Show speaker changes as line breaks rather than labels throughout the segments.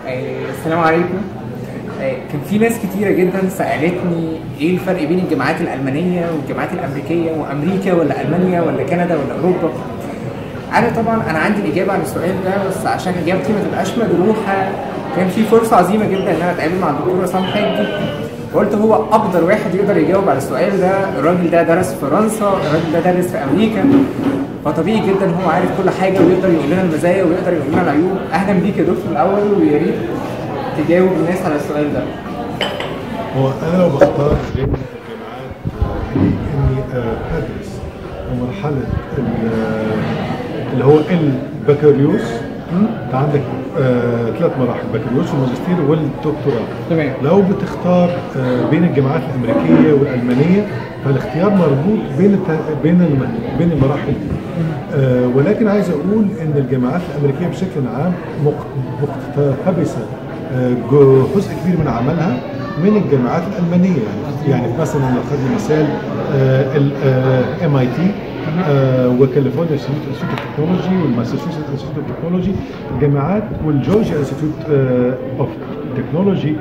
آه، السلام عليكم آه، كان في ناس كتيرة جدا سألتني ايه الفرق بين الجامعات الألمانية والجامعات الأمريكية وأمريكا ولا ألمانيا ولا كندا ولا أوروبا أنا طبعا أنا عندي الإجابة على السؤال ده بس عشان إجابتي ما تبقاش مجروحة كان في فرصة عظيمة جدا إن أنا أتقابل مع الدكتور عصام حجي وقلت هو أقدر واحد يقدر يجاوب على السؤال ده الراجل ده درس في فرنسا الراجل ده درس في أمريكا فطبيعي جدا هو عارف كل حاجة ويقدر يقول لنا المزايا ويقدر يقول لنا العيوب أهلا بيك يا دكتور الأول ويا ريت تجاوب الناس على السؤال ده
هو انا لو بختار بين الجامعات آه، اني آه، ادرس مرحله ال- آه، اللي هو البكالوريوس انت عندك آه، ثلاث مراحل البكالوريوس والماجستير والدكتوراه
تمام.
لو بتختار آه، بين الجامعات الامريكيه والالمانيه فالاختيار مربوط بين الت... بين الم... بين المراحل دي آه، ولكن عايز اقول ان الجامعات الامريكيه بشكل عام مق- مقتبسه آه، جزء كبير من عملها من الجامعات الالمانيه يعني يعني مثلا لو خدنا مثال الام اي تي وكاليفورنيا انستيتيوت اوف تكنولوجي والماساتشوستس انستيتيوت اوف تكنولوجي الجامعات والجورجيا انستيتيوت اوف تكنولوجي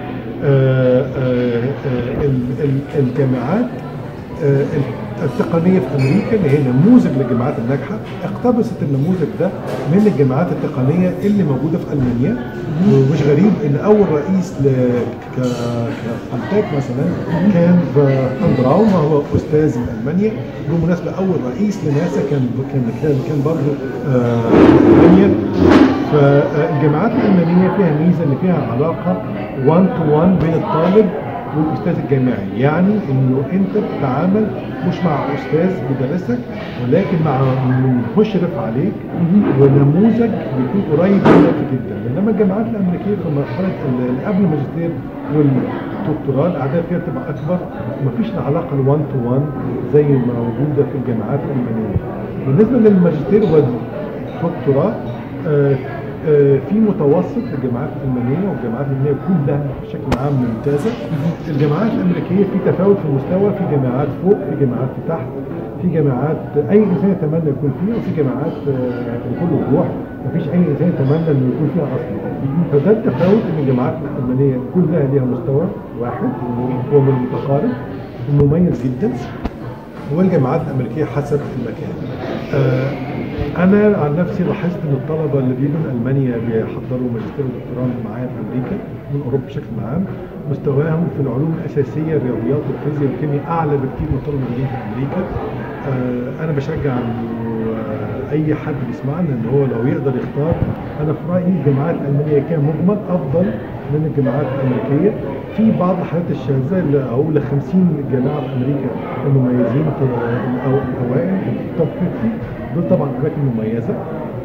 الجامعات آه، التقنيه في امريكا اللي هي نموذج للجامعات الناجحه اقتبست النموذج ده من الجامعات التقنيه اللي موجوده في المانيا ومش غريب ان اول رئيس ل ك- كالتاك مثلا كان اندراو وهو استاذ من المانيا بالمناسبه اول رئيس لناسا كان كان كان, كان برضه آه، في المانيا فالجامعات الالمانيه فيها ميزه ان فيها علاقه 1 تو 1 بين الطالب والاستاذ الجامعي يعني انه انت بتتعامل مش مع استاذ بيدرسك ولكن مع مشرف عليك ونموذج بيكون قريب منك جدا انما الجامعات الامريكيه في مرحله ال- اللي قبل الماجستير والدكتوراه الاعداد فيها بتبقى اكبر ومفيش العلاقه ال 1 تو 1 زي ما موجوده في الجامعات الالمانيه بالنسبه للماجستير والدكتوراه آه، آه، في متوسط الجامعات الالمانيه والجامعات الالمانيه كلها بشكل عام ممتازه الجامعات الامريكيه في تفاوت في المستوى في جامعات فوق في جامعات في تحت في جامعات اي انسان يتمنى يكون فيها وفي جامعات آه، بكل وضوح مفيش اي انسان يتمنى انه يكون فيها اصلا فده التفاوت ان الجامعات الالمانيه كلها ليها مستوى واحد هو من المتقارب ومميز جدا والجامعات الامريكيه حسب المكان. آه انا عن نفسي لاحظت ان الطلبه اللي بيجوا من المانيا بيحضروا ماجستير ودكتوراه معايا في امريكا من اوروبا بشكل عام مستواهم في العلوم الاساسيه الرياضيات والفيزياء والكيمياء اعلى بكتير من الطلبه اللي في امريكا. آه انا بشجع انه آه، اي حد بيسمعنا ان هو لو يقدر يختار انا في رايي الجامعات الالمانيه كمجمل افضل من الجامعات الامريكيه في بعض الحالات الشاذه اللي اقول 50 جامعه في امريكا المميزين في الأو- الاوائل توب 50 دول طبعا اماكن مميزه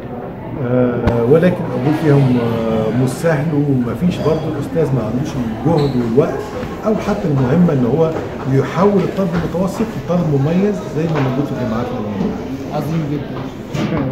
آه ولكن القبول فيهم آه مش سهل ومفيش برضه الاستاذ ما عندوش الجهد والوقت او حتى المهمه ان هو يحول الطالب المتوسط لطالب مميز زي ما موجود في الجامعات الالمانيه
عظيم جدا شكرا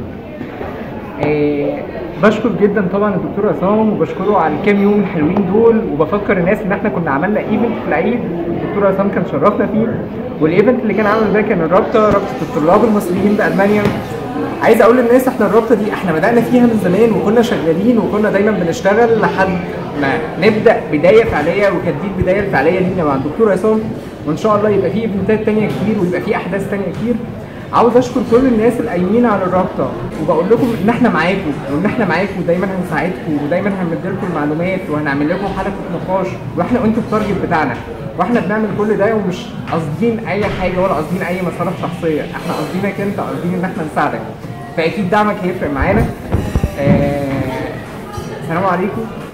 آه، بشكر جدا طبعا الدكتور عصام وبشكره على الكام يوم الحلوين دول وبفكر الناس ان احنا كنا عملنا ايفنت في العيد الدكتور عصام كان شرفنا فيه والايفنت اللي كان عامل ده كان الرابطه رابطه الطلاب المصريين بالمانيا عايز اقول للناس احنا الرابطه دي احنا بدانا فيها من زمان وكنا شغالين وكنا دايما بنشتغل لحد ما نبدا بدايه فعليه وكانت دي البدايه الفعليه لينا مع الدكتور عصام وان شاء الله يبقى في ايفنتات تانية كتير ويبقى في احداث تانية كتير عاوز اشكر كل الناس اللي قايمين على الرابطه وبقول لكم ان احنا معاكم وان احنا معاكم ودايما هنساعدكم ودايما هنمد لكم المعلومات وهنعمل لكم حلقه نقاش واحنا انتوا التارجت بتاعنا واحنا بنعمل كل ده ومش قاصدين اي حاجه ولا قاصدين اي مصالح شخصيه احنا قاصدينك انت قاصدين ان احنا نساعدك فاكيد دعمك هيفرق معانا آه... السلام عليكم